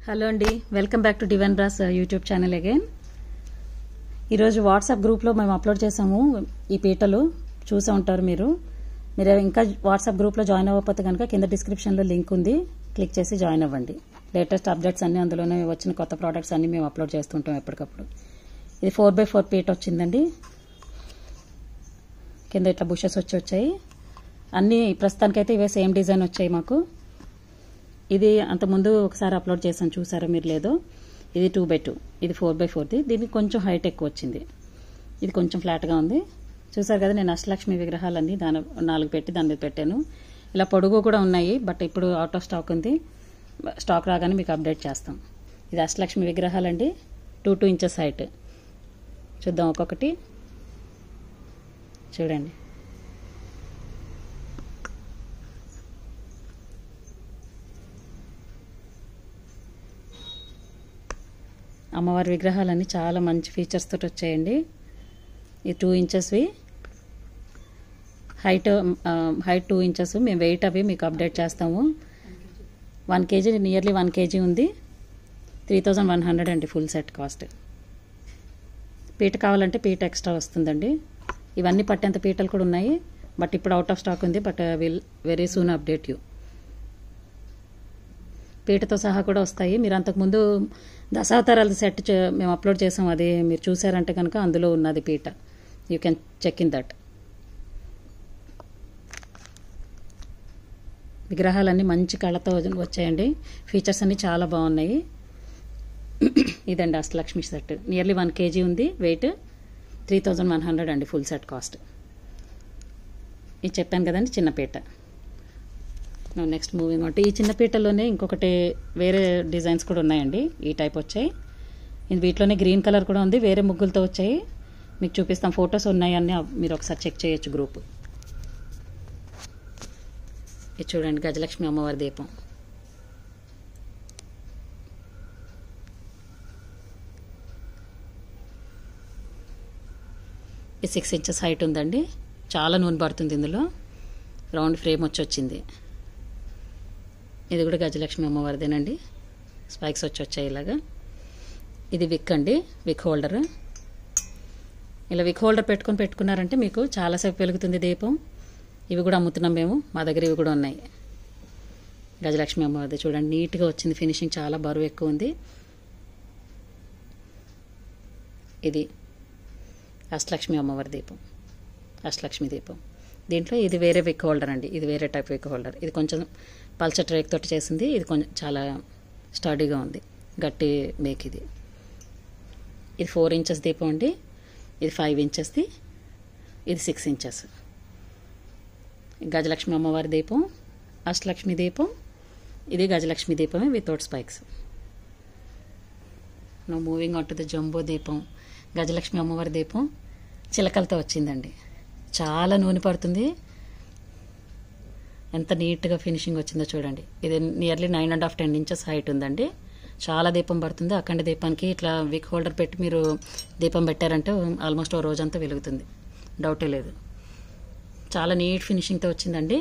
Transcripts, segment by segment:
hello అండి welcome back to Divine Brass YouTube channel again ఈరోజు WhatsApp గ్రూప్లో మేము అప్లోడ్ చేసాము ఈ పీటలు చూసే ఉంటారు మీరు మీరు ఇంకా వాట్సాప్ గ్రూప్లో జాయిన్ అవ్వకపోతే కనుక కింద డిస్క్రిప్షన్లో లింక్ ఉంది క్లిక్ చేసి జాయిన్ అవ్వండి లేటెస్ట్ అప్డేట్స్ అన్ని అందులోనే వచ్చిన కొత్త ప్రోడక్ట్స్ అన్ని మేము అప్లోడ్ చేస్తుంటాం ఎప్పటికప్పుడు ఇది ఫోర్ బై ఫోర్ పీట వచ్చిందండి కింద ఇట్లా బుషెస్ వచ్చి వచ్చాయి అన్నీ ప్రస్తుతానికైతే ఇవే సేమ్ డిజైన్ వచ్చాయి మాకు ఇది అంతకుముందు ఒకసారి అప్లోడ్ చేశాను చూసారో మీరు లేదో ఇది టూ బై టూ ఇది ఫోర్ బై ఫోర్ది దీనికి కొంచెం హైట్ ఎక్కువ వచ్చింది ఇది కొంచెం ఫ్లాట్గా ఉంది చూసారు కదా నేను అష్టలక్ష్మి విగ్రహాలన్నీ దాని నాలుగు పెట్టి దాని మీద పెట్టాను ఇలా పొడుగు కూడా ఉన్నాయి బట్ ఇప్పుడు అవుట్ ఆఫ్ స్టాక్ ఉంది స్టాక్ రాగానే మీకు అప్డేట్ చేస్తాం ఇది అష్టలక్ష్మి విగ్రహాలండి టూ టూ ఇంచెస్ హైట్ చూద్దాం ఒక్కొక్కటి చూడండి అమ్మవారి విగ్రహాలన్నీ చాలా మంచి ఫీచర్స్ తోటి వచ్చాయండి ఈ టూ ఇంచెస్వి హైట్ హైట్ టూ ఇంచెస్ మేము వెయిట్ అవి మీకు అప్డేట్ చేస్తాము one kg nearly one KG ఉంది త్రీ థౌజండ్ వన్ హండ్రెడ్ అండి ఫుల్ సెట్ కాస్ట్ పీట కావాలంటే పీట ఎక్స్ట్రా వస్తుందండి ఇవన్నీ పట్టేంత పీటలు కూడా ఉన్నాయి బట్ ఇప్పుడు అవుట్ ఆఫ్ స్టాక్ ఉంది but will very soon update you పీటతో సహా కూడా వస్తాయి మీరు అంతకుముందు దశావతారాల సెట్ చే- మేము అప్లోడ్ చేసాం అది మీరు చూసారంటే కనుక అందులో ఉన్నది పీట you can check in that విగ్రహాలన్నీ మంచి కళతో వచ్చాయండి ఫీచర్స్ అన్నీ చాలా బాగున్నాయి ఇదండి Ashtalakshmi set nearly one KG ఉంది weight three thousand one hundred అండి ఫుల్ సెట్ కాస్ట్ ఇది చెప్పాను కదండి చిన్న పీట నెక్స్ట్ మూవింగ్ అంటే ఈ చిన్న పీటలోనే ఇంకొకటి వేరే డిజైన్స్ కూడా ఉన్నాయండి ఈ టైప్ వచ్చాయి ఇది వీటిలోనే గ్రీన్ కలర్ కూడా ఉంది వేరే ముగ్గులతో వచ్చాయి మీకు చూపిస్తాం ఫొటోస్ ఉన్నాయని మీరు ఒకసారి చెక్ చేయొచ్చు గ్రూప్ ఇది చూడండి గజలక్ష్మి అమ్మవారి దీపం ఇది సిక్స్ ఇంచెస్ హైట్ ఉందండి చాలా నూనె పడుతుంది ఇందులో రౌండ్ ఫ్రేమ్ వచ్చి వచ్చింది ఇది కూడా గజలక్ష్మి అమ్మవారిదేనండి స్పైక్స్ వచ్చి వచ్చాయి ఇలాగా ఇది విక్ అండి విక్ హోల్డర్ ఇలా విక్ హోల్డర్ పెట్టుకొని పెట్టుకున్నారంటే మీకు చాలాసేపు వెలుగుతుంది దీపం ఇవి కూడా అమ్ముతున్నాం మేము మా దగ్గర ఇవి కూడా ఉన్నాయి గజలక్ష్మి అమ్మవారిది చూడండి నీట్గా వచ్చింది ఫినిషింగ్ చాలా బరువు ఎక్కువ ఉంది ఇది అష్టలక్ష్మి అమ్మవారి దీపం అష్టలక్ష్మి దీపం దీంట్లో ఇది వేరే విక్ హోల్డర్ అండి ఇది వేరే టైప్ విక్ హోల్డర్ ఇది కొంచెం పల్చర్ రేక్ తోటి చేసింది ఇది కొంచెం చాలా స్టడీగా ఉంది గట్టి మేక్ ఇది ఇది ఫోర్ ఇంచెస్ దీపం అండి ఇది ఫైవ్ ఇంచెస్ది ఇది సిక్స్ ఇంచెస్ గజలక్ష్మి అమ్మవారి దీపం అష్టలక్ష్మి దీపం ఇది గజలక్ష్మి దీపమే without spikes no moving on to the jumbo దీపం గజలక్ష్మి అమ్మవారి దీపం చిలకలతో వచ్చిందండి చాలా నూనె పడుతుంది ఎంత నీట్గా ఫినిషింగ్ వచ్చిందో చూడండి ఇది nearly nine and half ten inches height ఉందండి చాలా దీపం పడుతుంది అఖండ దీపానికి ఇట్లా విక్ హోల్డర్ పెట్టి మీరు దీపం పెట్టారంటే ఆల్మోస్ట్ ఓ రోజంతా వెలుగుతుంది డౌటే లేదు చాలా నీట్ ఫినిషింగ్తో వచ్చిందండి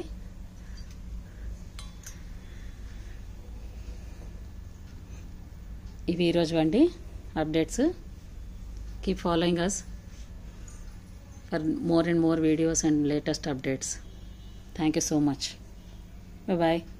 ఇవి ఈరోజు అండి updates keep following us for more and more videos and latest updates thank you so much bye